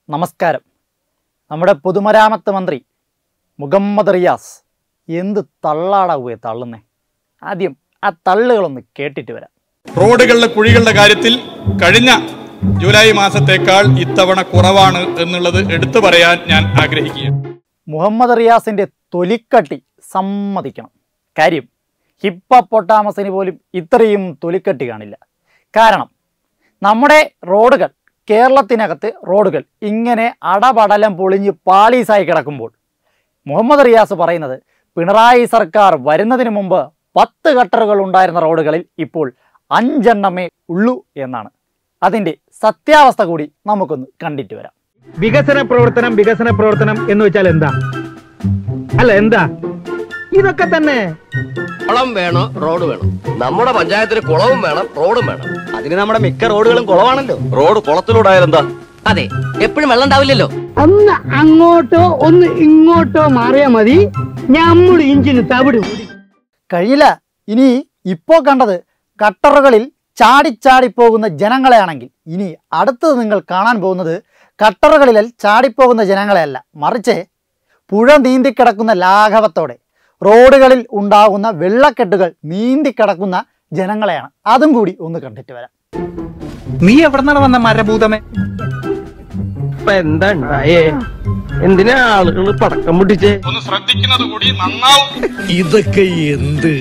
നമസ്കാരം നമ്മുടെ പൊതുമരാമത്ത് മന്ത്രി മുഹമ്മദ് റിയാസ് എന്ത് തള്ളാടാവുകയെ തള്ളുന്നേ ആദ്യം ആ തള്ളുകളൊന്ന് കേട്ടിട്ട് വരാം റോഡുകളിലെ കുഴികളുടെ കാര്യത്തിൽ കഴിഞ്ഞ ജൂലൈ മാസത്തേക്കാൾ ഇത്തവണ കുറവാണ് എന്നുള്ളത് എടുത്തു പറയാൻ ഞാൻ ആഗ്രഹിക്കുകയാണ് മുഹമ്മദ് റിയാസിൻ്റെ തൊലിക്കട്ടി സമ്മതിക്കണം കാര്യം ഹിപ്പപ്പൊട്ടാമസിന് പോലും ഇത്രയും തൊലിക്കട്ടി കാണില്ല കാരണം നമ്മുടെ റോഡുകൾ കേരളത്തിനകത്ത് റോഡുകൾ ഇങ്ങനെ അടപടലം പൊളിഞ്ഞ് പാളീസായി കിടക്കുമ്പോൾ മുഹമ്മദ് റിയാസ് പറയുന്നത് പിണറായി സർക്കാർ വരുന്നതിന് മുമ്പ് പത്ത് ഗട്ടറുകൾ ഉണ്ടായിരുന്ന റോഡുകളിൽ ഇപ്പോൾ അഞ്ചെണ്ണമേ ഉള്ളൂ എന്നാണ് അതിൻ്റെ സത്യാവസ്ഥ കൂടി നമുക്കൊന്ന് കണ്ടിട്ട് വരാം വികസന പ്രവർത്തനം വികസന പ്രവർത്തനം എന്ന് വെച്ചാൽ എന്താ അല്ല എന്താ ഇതൊക്കെ തന്നെ കുളം വേണോ റോഡ് വേണം നമ്മുടെ പഞ്ചായത്തിന് കുളവും വേണം റോഡും വേണം അതിന് നമ്മുടെ മിക്ക റോഡുകളും കുളമാണല്ലോ റോഡ് കുളത്തിലൂടെ ആയാലെന്താ അതെ എപ്പോഴും വെള്ളം ഉണ്ടാവില്ലല്ലോ ഒന്ന് അങ്ങോട്ടോ ഒന്ന് ഇങ്ങോട്ടോ മാറിയാ മതി നമ്മൾ ഇഞ്ചിന് തവിടും കഴിയില്ല ഇനി ഇപ്പോൾ കണ്ടത് കട്ടറുകളിൽ ചാടിച്ചാടി പോകുന്ന ജനങ്ങളെയാണെങ്കിൽ ഇനി അടുത്തത് നിങ്ങൾ കാണാൻ പോകുന്നത് കട്ടറുകളിൽ ചാടിപ്പോകുന്ന ജനങ്ങളെയല്ല മറിച്ച് പുഴ നീന്തിക്കിടക്കുന്ന ലാഘവത്തോടെ റോഡുകളിൽ ഉണ്ടാകുന്ന വെള്ളക്കെട്ടുകൾ നീന്തിക്കിടക്കുന്ന ജനങ്ങളെയാണ് അതും കൂടി ഒന്ന് കണ്ടിട്ട് വരാം നീ എവിടെന്നാണ് വന്ന മരഭൂതമേ ഇപ്പൊ എന്താ ഉണ്ടായേ എന്തിനാ ആളുകൾ പടക്കം പൊട്ടിച്ചേ ഒന്ന് ശ്രദ്ധിക്കുന്നത് കൂടി നന്നാവും ഇതൊക്കെ എന്ത്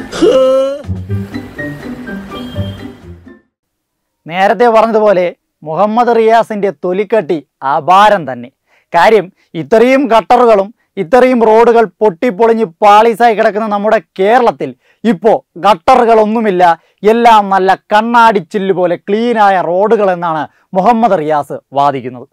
നേരത്തെ പറഞ്ഞതുപോലെ മുഹമ്മദ് റിയാസിൻ്റെ തൊലിക്കട്ടി അപാരം തന്നെ കാര്യം ഇത്രയും ഗട്ടറുകളും ഇത്രയും റോഡുകൾ പൊട്ടിപ്പൊളിഞ്ഞ് പാളീസായി കിടക്കുന്ന നമ്മുടെ കേരളത്തിൽ ഇപ്പോൾ ഗട്ടറുകളൊന്നുമില്ല എല്ലാം നല്ല കണ്ണാടിച്ചില്ല് പോലെ ക്ലീനായ റോഡുകൾ എന്നാണ് മുഹമ്മദ് റിയാസ് വാദിക്കുന്നത്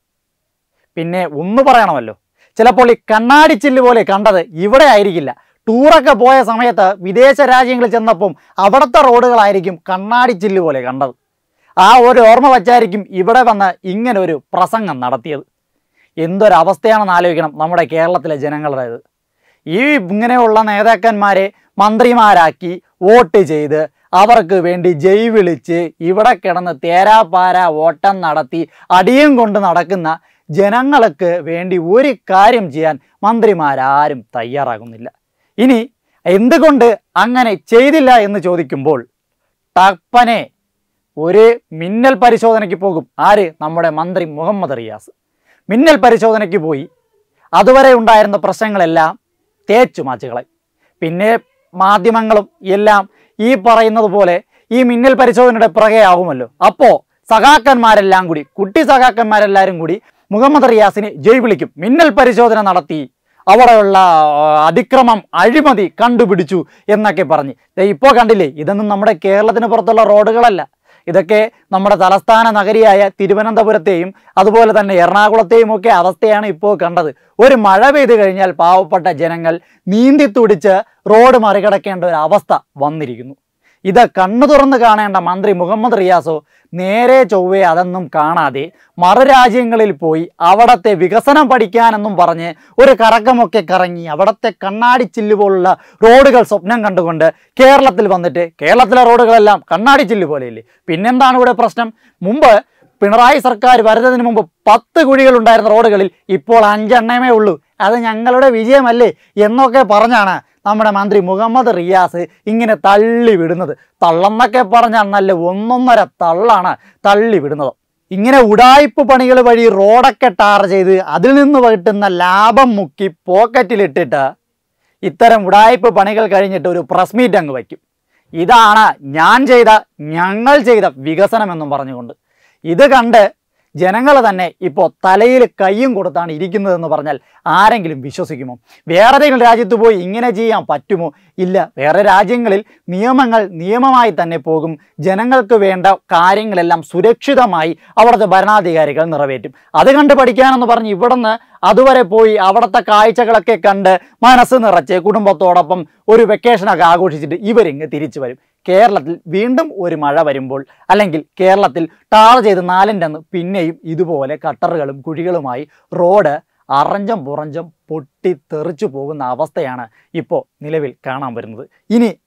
പിന്നെ ഒന്ന് പറയണമല്ലോ ചിലപ്പോൾ ഈ കണ്ണാടിച്ചില്ല് പോലെ കണ്ടത് ഇവിടെ ആയിരിക്കില്ല ടൂറൊക്കെ പോയ സമയത്ത് വിദേശ രാജ്യങ്ങളിൽ ചെന്നപ്പം അവിടുത്തെ റോഡുകളായിരിക്കും കണ്ണാടിച്ചില്ല് പോലെ കണ്ടത് ആ ഒരു ഓർമ്മ വച്ചായിരിക്കും ഇവിടെ വന്ന് ഇങ്ങനെ ഒരു പ്രസംഗം നടത്തിയത് എന്തൊരവസ്ഥയാണെന്ന് ആലോചിക്കണം നമ്മുടെ കേരളത്തിലെ ജനങ്ങളുടേത് ഈ ഇങ്ങനെയുള്ള നേതാക്കന്മാരെ മന്ത്രിമാരാക്കി വോട്ട് ചെയ്ത് അവർക്ക് വേണ്ടി ജയ് വിളിച്ച് ഇവിടെ കിടന്ന് തേരാപ്പാര ഓട്ടം നടത്തി അടിയും കൊണ്ട് നടക്കുന്ന ജനങ്ങൾക്ക് വേണ്ടി ഒരു കാര്യം ചെയ്യാൻ മന്ത്രിമാരാരും തയ്യാറാകുന്നില്ല ഇനി എന്തുകൊണ്ട് അങ്ങനെ ചെയ്തില്ല എന്ന് ചോദിക്കുമ്പോൾ ടപ്പനെ ഒരു മിന്നൽ പരിശോധനയ്ക്ക് പോകും ആര് നമ്മുടെ മന്ത്രി മുഹമ്മദ് റിയാസ് മിന്നൽ പരിശോധനയ്ക്ക് പോയി അതുവരെ ഉണ്ടായിരുന്ന പ്രശ്നങ്ങളെല്ലാം തേച്ചു മാച്ചുകളെ പിന്നെ മാധ്യമങ്ങളും എല്ലാം ഈ പറയുന്നത് പോലെ ഈ മിന്നൽ പരിശോധനയുടെ പിറകെയാകുമല്ലോ അപ്പോൾ സഖാക്കന്മാരെല്ലാം കൂടി കുട്ടി സഖാക്കന്മാരെല്ലാവരും കൂടി മുഹമ്മദ് റിയാസിനെ ജയ് വിളിക്കും മിന്നൽ പരിശോധന നടത്തി അവിടെയുള്ള ആ, അതിക്രമം അഴിമതി കണ്ടുപിടിച്ചു എന്നൊക്കെ പറഞ്ഞ് ദേ ഇപ്പോൾ കണ്ടില്ലേ ഇതൊന്നും നമ്മുടെ കേരളത്തിന് പുറത്തുള്ള റോഡുകളല്ല ഇതൊക്കെ നമ്മുടെ തലസ്ഥാന നഗരിയായ തിരുവനന്തപുരത്തെയും അതുപോലെ തന്നെ എറണാകുളത്തെയും ഒക്കെ അവസ്ഥയാണ് ഇപ്പോൾ കണ്ടത് ഒരു മഴ പെയ്തു കഴിഞ്ഞാൽ പാവപ്പെട്ട ജനങ്ങൾ നീന്തി തുടിച്ച് റോഡ് മറികടക്കേണ്ട ഒരു അവസ്ഥ വന്നിരിക്കുന്നു ഇത് കണ്ണു തുറന്ന് കാണേണ്ട മന്ത്രി മുഹമ്മദ് റിയാസോ നേരെ ചൊവ്വേ അതൊന്നും കാണാതെ മറുരാജ്യങ്ങളിൽ പോയി അവിടത്തെ വികസനം പഠിക്കാനെന്നും പറഞ്ഞ് ഒരു കറക്കമൊക്കെ കറങ്ങി അവിടത്തെ കണ്ണാടിച്ചില്ല് പോലുള്ള റോഡുകൾ സ്വപ്നം കണ്ടുകൊണ്ട് കേരളത്തിൽ വന്നിട്ട് കേരളത്തിലെ റോഡുകളെല്ലാം കണ്ണാടിച്ചില്ല് പോലെയില്ലേ പിന്നെന്താണ് ഇവിടെ പ്രശ്നം മുമ്പ് പിണറായി സർക്കാർ വരുന്നതിന് മുമ്പ് പത്ത് കുഴികൾ ഉണ്ടായിരുന്ന റോഡുകളിൽ ഇപ്പോൾ അഞ്ചെണ്ണമേ ഉള്ളൂ അത് ഞങ്ങളുടെ വിജയമല്ലേ എന്നൊക്കെ പറഞ്ഞാണ് നമ്മുടെ മന്ത്രി മുഹമ്മദ് റിയാസ് ഇങ്ങനെ തള്ളി വിടുന്നത് തള്ളെന്നൊക്കെ പറഞ്ഞാൽ നല്ല ഒന്നൊന്നര തള്ളാണ് തള്ളി വിടുന്നത് ഇങ്ങനെ ഉടായ്പ പണികൾ വഴി റോഡൊക്കെ ടാർ ചെയ്ത് അതിൽ നിന്ന് കിട്ടുന്ന ലാഭം മുക്കി പോക്കറ്റിലിട്ടിട്ട് ഇത്തരം ഉടായ്പ പണികൾ കഴിഞ്ഞിട്ട് ഒരു പ്രസ് മീറ്റ് അങ്ങ് വയ്ക്കും ഇതാണ് ഞാൻ ചെയ്ത ഞങ്ങൾ ചെയ്ത വികസനം എന്നും പറഞ്ഞുകൊണ്ട് ഇത് കണ്ട് ജനങ്ങൾ തന്നെ ഇപ്പോൾ തലയിൽ കയ്യും കൊടുത്താണ് ഇരിക്കുന്നതെന്ന് പറഞ്ഞാൽ ആരെങ്കിലും വിശ്വസിക്കുമോ വേറെ ഏതെങ്കിലും രാജ്യത്ത് പോയി ഇങ്ങനെ ചെയ്യാൻ പറ്റുമോ ഇല്ല വേറെ രാജ്യങ്ങളിൽ നിയമങ്ങൾ നിയമമായി തന്നെ പോകും ജനങ്ങൾക്ക് വേണ്ട കാര്യങ്ങളെല്ലാം സുരക്ഷിതമായി അവിടുത്തെ ഭരണാധികാരികൾ നിറവേറ്റും അത് കണ്ട് പഠിക്കാനെന്ന് പറഞ്ഞ് ഇവിടുന്ന് അതുവരെ പോയി അവിടുത്തെ കാഴ്ചകളൊക്കെ കണ്ട് മനസ്സ് നിറച്ച് കുടുംബത്തോടൊപ്പം ഒരു വെക്കേഷനൊക്കെ ആഘോഷിച്ചിട്ട് ഇവരിങ്ങ് തിരിച്ചു വരും കേരളത്തിൽ വീണ്ടും ഒരു മഴ വരുമ്പോൾ അല്ലെങ്കിൽ കേരളത്തിൽ ടാർ ചെയ്ത് നാലിൻ്റെ അന്ന് പിന്നെയും ഇതുപോലെ കട്ടറുകളും കുഴികളുമായി റോഡ് അറഞ്ചം പുറഞ്ചം പൊട്ടിത്തെറിച്ചു പോകുന്ന അവസ്ഥയാണ് ഇപ്പോൾ നിലവിൽ കാണാൻ വരുന്നത് ഇനി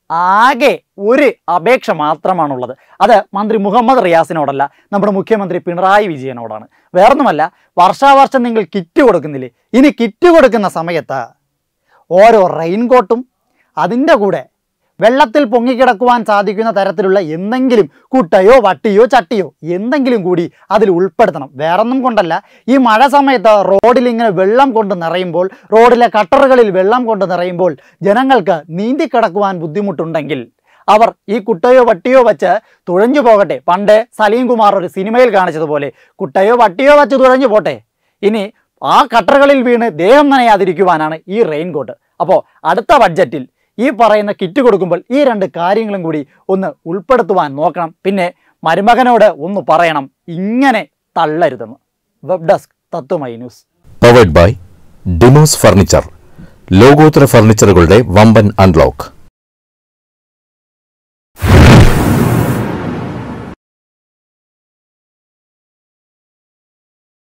ആകെ ഒരു അപേക്ഷ മാത്രമാണുള്ളത് അത് മന്ത്രി മുഹമ്മദ് റിയാസിനോടല്ല നമ്മുടെ മുഖ്യമന്ത്രി പിണറായി വിജയനോടാണ് വേറൊന്നുമല്ല വർഷാവർഷം നിങ്ങൾ കിറ്റ് കൊടുക്കുന്നില്ലേ ഇനി കിറ്റ് കൊടുക്കുന്ന സമയത്ത് ഓരോ റെയിൻകോട്ടും അതിൻ്റെ കൂടെ വെള്ളത്തിൽ പൊങ്ങിക്കിടക്കുവാൻ സാധിക്കുന്ന തരത്തിലുള്ള എന്തെങ്കിലും കുട്ടയോ വട്ടിയോ ചട്ടിയോ എന്തെങ്കിലും കൂടി അതിൽ ഉൾപ്പെടുത്തണം വേറൊന്നും കൊണ്ടല്ല ഈ മഴ സമയത്ത് റോഡിൽ ഇങ്ങനെ വെള്ളം കൊണ്ട് നിറയുമ്പോൾ റോഡിലെ കട്ടറുകളിൽ വെള്ളം കൊണ്ട് നിറയുമ്പോൾ ജനങ്ങൾക്ക് നീന്തിക്കിടക്കുവാൻ ബുദ്ധിമുട്ടുണ്ടെങ്കിൽ അവർ ഈ കുട്ടയോ വട്ടിയോ വെച്ച് തുഴഞ്ഞു പോകട്ടെ പണ്ട് സലീം കുമാർ ഒരു സിനിമയിൽ കാണിച്ചതുപോലെ കുട്ടയോ വട്ടിയോ വെച്ച് തുഴഞ്ഞു പോട്ടെ ഇനി ആ കട്ടറുകളിൽ വീണ് ദേഹം നനയാതിരിക്കുവാനാണ് ഈ റെയിൻകോട്ട് അപ്പോൾ അടുത്ത ബഡ്ജറ്റിൽ ഈ പറയുന്ന കിറ്റ് കൊടുക്കുമ്പോൾ ഈ രണ്ട് കാര്യങ്ങളും കൂടി ഒന്ന് ഉൾപ്പെടുത്തുവാൻ നോക്കണം പിന്നെ മരുമകനോട് ഒന്ന് പറയണം ഇങ്ങനെ തള്ളരുതെന്ന് web desk Tatwamayi news powered by Demos furniture ലോകോത്തര ഫർണിച്ചറുകളുടെ വമ്പൻ അൺലോക്ക്